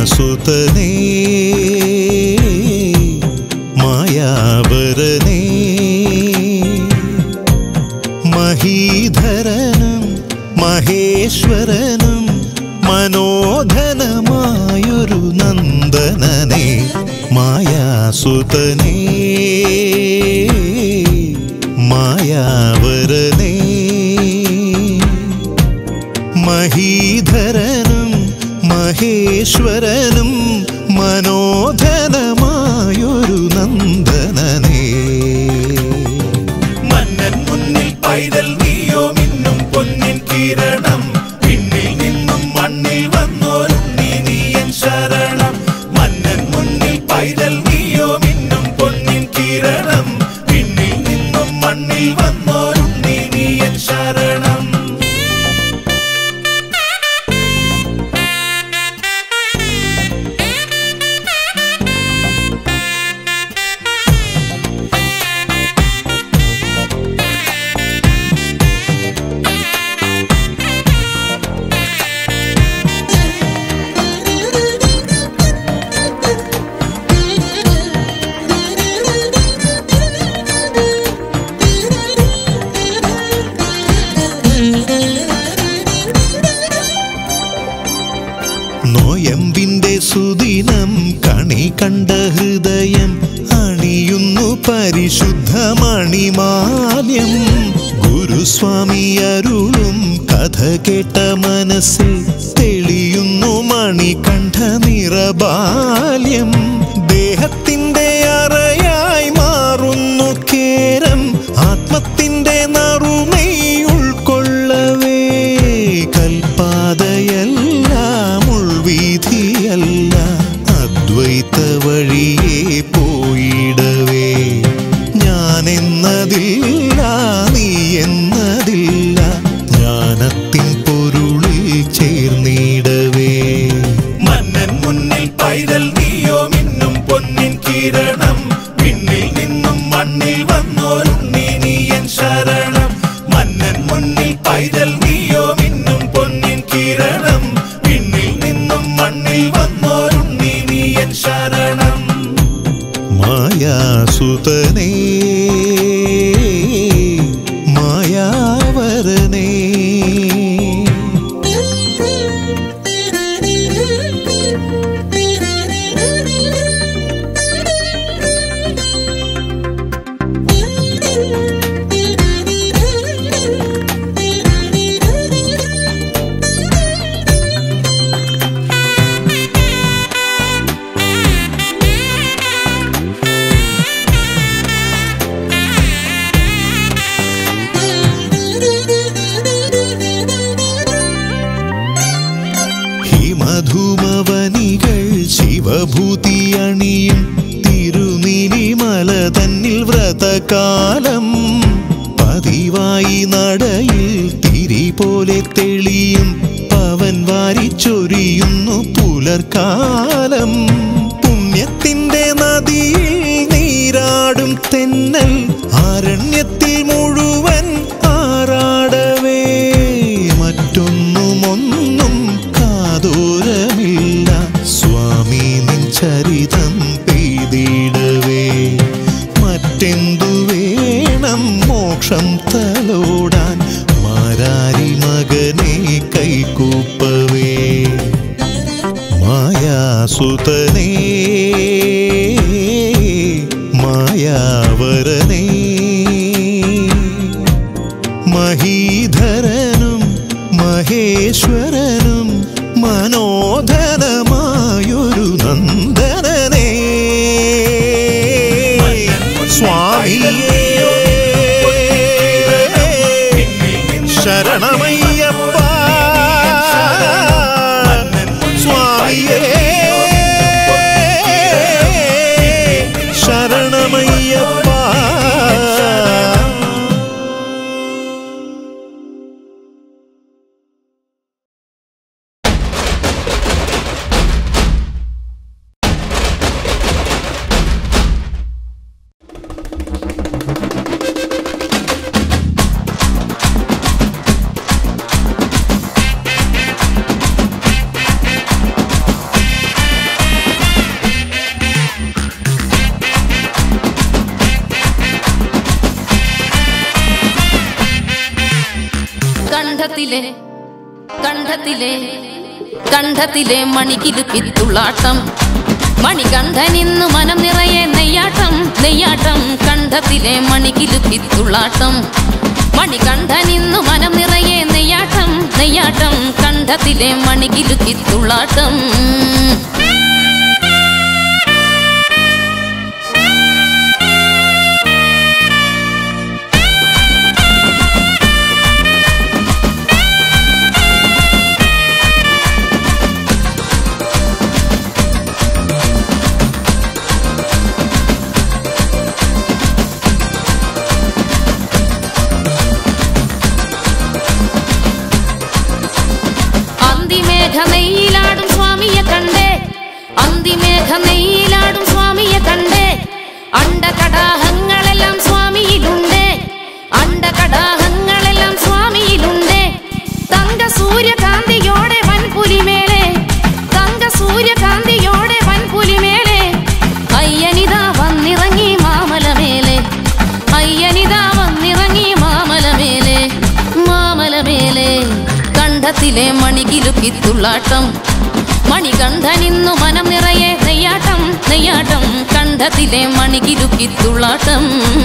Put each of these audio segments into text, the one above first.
മായാസുതനേ മായാവരനേ മഹീധരനും മഹേശ്വരനും മനോധനമായൊരു നന്ദനനെ മായാസുതനേ മായാവരനേ മഹീധരനും മഹേശ്വരനും മനോധനമായൊരു നന്ദനനേ മന്നൻ മുന്നിൽ പൈതൽ നീയോ മിന്നും പൊന്നിൻ കിരണം പിന്നിൽ നിന്നും മണ്ണിൽ വന്നോരുണ്ണി നീയൻ ശരണം മന്നൻ മുന്നിൽ പൈതൽ നീയോ മിന്നും പൊന്നിൻ കിരണം പിന്നിൽ നിന്നും മണ്ണിൽ വന്നോരുണ്ണി നീയൻ ശരണം നോയമ്പിന്റെ സുദിനം കണി കണ്ട ഹൃദയം അണിയുന്നു പരിശുദ്ധ മണിമാല്യം ഗുരുസ്വാമി അരുളും കഥ കേട്ട മനസ്സിൽ തെളിയുന്നു മണികണ്ഠ നിറബാല്യം ദേഹത്തിന്റെ അറയായി മാറുന്നു കേരം ആത്മത്തിന്റെ നറുമൈ ഉൾക്കൊള്ളവേ കൽപ്പാതയല്ല മുൾവീതിയല്ല അദ്വൈത വഴിയെ പോയിടവേ ഞാനെന്നതില്ല നീ എന്നതില്ല ജ്ഞാനത്തിൻ പൊരുളിൽ ചേർന്നിടവേ മന്നൻ മുന്നിൽ പൈതൽ നീയോ മിന്നും പൊന്നിൻ കിരണം പിന്നിൽ നിന്നും മണ്ണിൽ വന്നോരുണ്ണി നീയൻ ശരണം മന്നൻ മുന്നിൽ പൈതൽ നീയോ മിന്നും പൊന്നിൻ കിരണം പിന്നിൽ നിന്നും മണ്ണിൽ വന്നോരുണ്ണി നീയൻ ശരണം മായാസുതനേ മായാവരനേ ഹിമധൂമവനികൾ ശിവഭൂതി അണിയും തിരുനിലിമല തന്നിൽ വ്രതകാലം പതിവായി നടയിൽ തിരി പോലെ തെളിയും പവൻ വാരിച്ചൊരിയുന്നു പുലർക്കാലം പുണ്യത്തിന്റെ നദിയിൽ നീരാടും തെന്നൽ ആരണ്യത്തിൽ മുഴുവൻ ആറാടവേ മറ്റൊന്നുമൊന്നും കാതോരമില്ല സ്വാമി നിൻ ചരിതം പെയ്തിടവേ മറ്റെന്തു വേണം മോക്ഷം തലോടാൻ മാരാരി മകനെ കൈകൂപ്പവേ മായാസുതനേ മായാവരനേ മഹീധരനും മഹേശ്വരനും മനോധനമായൊരു നന്ദനനേ സ്വാമിയേ ശരണമയ്യപ്പ സ്വാമിയേ കണ്ഠത്തിലെ കണ്ഠത്തിലെ മണിക്കിലുക്കിത്തുള്ളാട്ടം മണികണ്ഠനിന്നു മനം നിറയെ നെയ്യാട്ടം നെയ്യാട്ടം കണ്ഠത്തിലെ മണിക്കിലുക്കിത്തുള്ളാട്ടം മണികണ്ഠനിന്നു മനം നിറയെ നെയ്യാട്ടം നെയ്യാട്ടം കണ്ഠത്തിലെ മണിക്കിലുക്കിത്തുള്ളാട്ടം അന്തിമേഘ നെയ്യിലാടും സ്വാമിയെ കണ്ടേ അന്തിമേഘ നെയ്യിലാടും സ്വാമിയെ കണ്ടേ അണ്ടകടാഹങ്ങളെല്ലാം സ്വാമിയിലുണ്ടേ അണ്ടകടാഹങ്ങളെല്ലാം സ്വാമിയിലുണ്ടേ തങ്ക സൂര്യകാന്തിയോടെ വൻപുലിമേലെ തങ്ക സൂര്യകാന്തിയോടെ വൻപുലിമേലെ അയ്യനിതാ വന്നിറങ്ങി മാമലമേലെ അയ്യനിതാ വന്നിറങ്ങി മാമലമേലെ മാമലമേലെ കണ്ഠത്തിലെ മണികിലുക്കിത്തുള്ളാട്ടം മണികണ്ഠനിന്നു മനം നിറയെ നെയ്യാട്ടം നെയ്യാട്ടം കണ്ഠത്തിലെ മണികിലുക്കിത്തുള്ളാട്ടം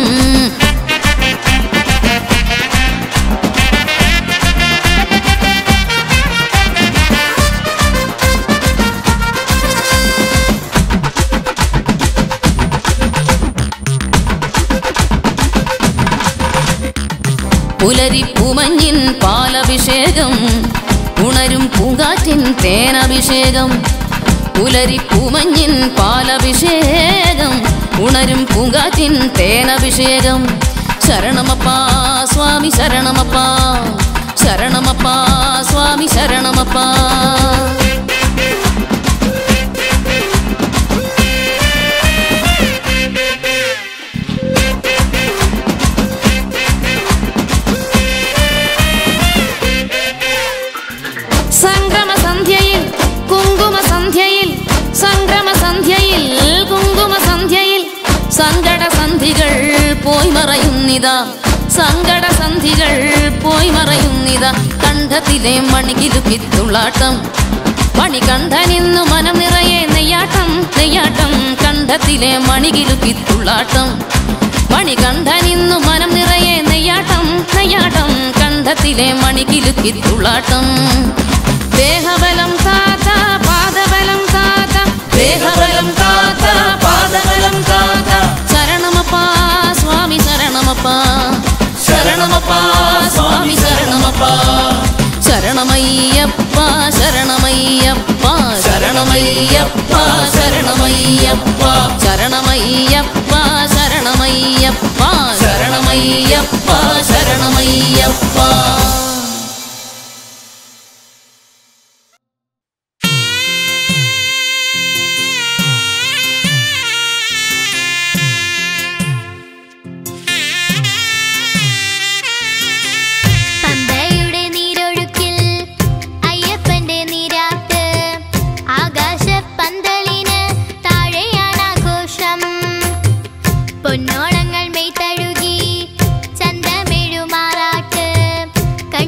പുലരി പൂമഞ്ഞിൻ പാലഭിഷേകം ഉണരും പൂങ്കാറ്റിൻ തേനഭിഷേകം പുലരി പൂമഞ്ഞിൻ പാലഭിഷേകം ഉണരും പൂങ്കാറ്റിൻ തേനഭിഷേകം ശരണമപ്പാ സ്വാമി ശരണമപ്പാ ശരണമപ്പാ സ്വാമി ശരണമപ്പാ സംക്രമ സന്ധ്യയിൽ കുങ്കുമ സന്ധ്യയിൽ സംക്രമ സന്ധ്യയിൽ കുങ്കുമ സന്ധ്യയിൽ സങ്കട സന്ധികൾ പോയി മറയുന്നിതാ സങ്കട സന്ധികൾ പോയി മറയുന്നിതാ കണ്ഠത്തിലെ മണികിലുക്കിത്തുള്ളാട്ടം മണികണ്ഠനിന്നു മനം നിറയെ നെയ്യാട്ടം നെയ്യാട്ടം കണ്ഠത്തിലെ മണികിലുക്കിത്തുള്ളാട്ടം മണികണ്ഠനിന്നു മനം നിറയെ നെയ്യാട്ടം നെയ്യാട്ടം കണ്ഠത്തിലെ മണികിലുക്കിത്തുള്ളാട്ടം ദേഹബലം താത്ത പാദബലം താത്ത ദേഹബലം താത്ത പാദബലം താത്ത ശരണമപ്പാ സ്വാമി ശരണമപ്പാ ശരണമപ്പാ സ്വാമി ശരണമപ്പാ ശരണമയ്യപ്പ ശരണമയ്യപ്പ ശരണമയ്യപ്പ ശരണമയ്യപ്പ ശരണമയ്യപ്പ ശരണമയ്യപ്പ ശരണമയ്യപ്പ ശരണമയ്യപ്പ പമ്പയുടെ നീരൊഴുക്കിൽ അയ്യപ്പന്റെ നീരാട്ട് ആകാശപ്പന്തലിന് താഴെയാണ് ആഘോഷം പൊന്നോളങ്ങൾ മെയ്തഴുകി ചന്തമെഴുമാറാട്ട് കൺ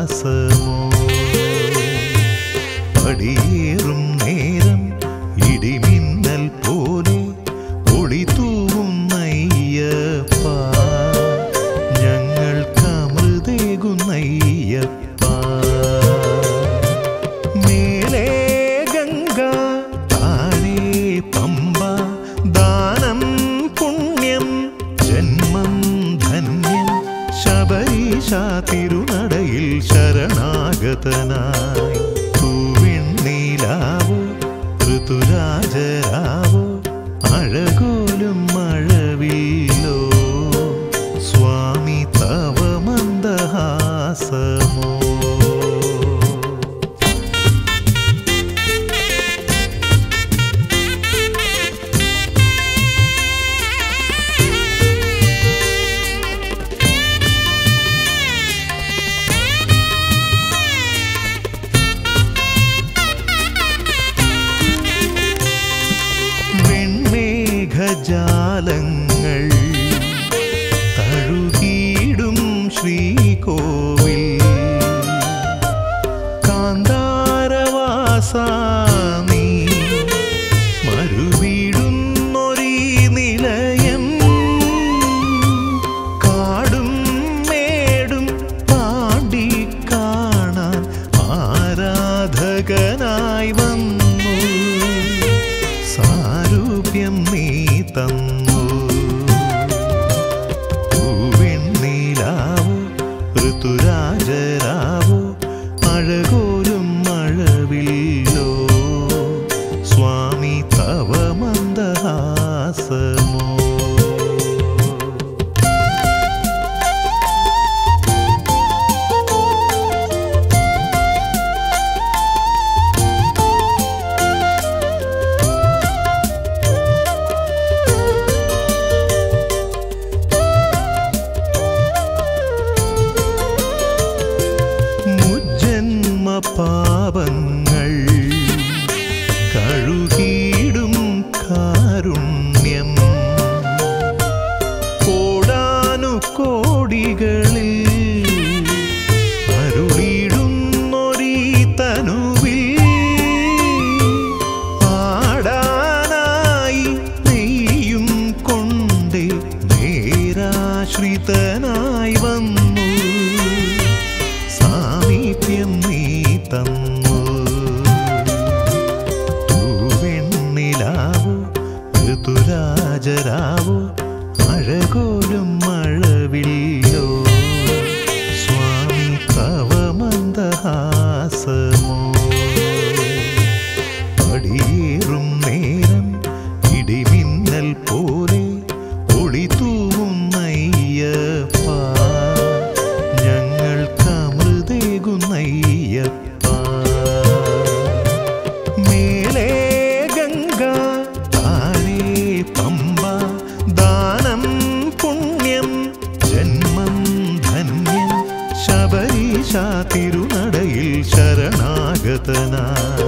പടിയേറും നേരം ഇടിമിന്നൽ പോലെ ഒളി തൂവുന്നയ്യപ്പ ഞങ്ങൾക്കമൃതേകുന്നയ്യപ്പ മേലേ ഗംഗ താഴെ പമ്പ ദാനം പുണ്യം ജന്മം ധന്യം ശബരീശ തിരുനടയിൽ ശരണാഗതനായി തൂവെണ്ണീലാവോ ഋതുരാജരാവോ അഴകോലും മഴവില്ലോ സ്വാമി തവ മന്ദഹാസമോ വെൺമേഘജാലങ്ങൾ തഴുകിയിടും ശ്രീകോവിൽ കാന്താരവാസാമി മരുവിടുന്നൊരീ നിലയം കാടും മേടും താണ്ടി കാണാൻ ആരാധകനായി വന്നു സാരൂപ്യം നീ തന്നു പൂവെണ്ണീലാവോ ഋതുരാജരാവോ അഴകോലും മഴവില്ലോ സ്വാമി തവ മന്ദഹാസമോ മുജ്ജന്മ പാപങ്ങൾ കഴുകിയിടും കാരുണ്യം കോടാനു കോടികളിൽ അരുളിടുന്നൊരീ തനുവിൽ ആടാനായി നെയ്യും കൊണ്ടേ നേരാശ്രിതനായി വന്നു സാമീപ്യം നീ തന്നു തൂവെണ്ണിലാവോ ഋതുരാജരാവോ അഴകോലും മഴവില്ലോ സ്വാമി തവ മന്ദഹാസമോ പടിയേറും നേരം ഇടിമിന്നൽ പോലെ ഒളി തൂവുന്നയ്യപ്പ ഞങ്ങൾക്കമൃതേകുന്നയ്യപ്പ മേലേ ഗംഗ താഴെ പമ്പ ദാനം പുണ്യം ജന്മം ധന്യം ശബരീശ തിരുനടയിൽ ശരണാഗതനായി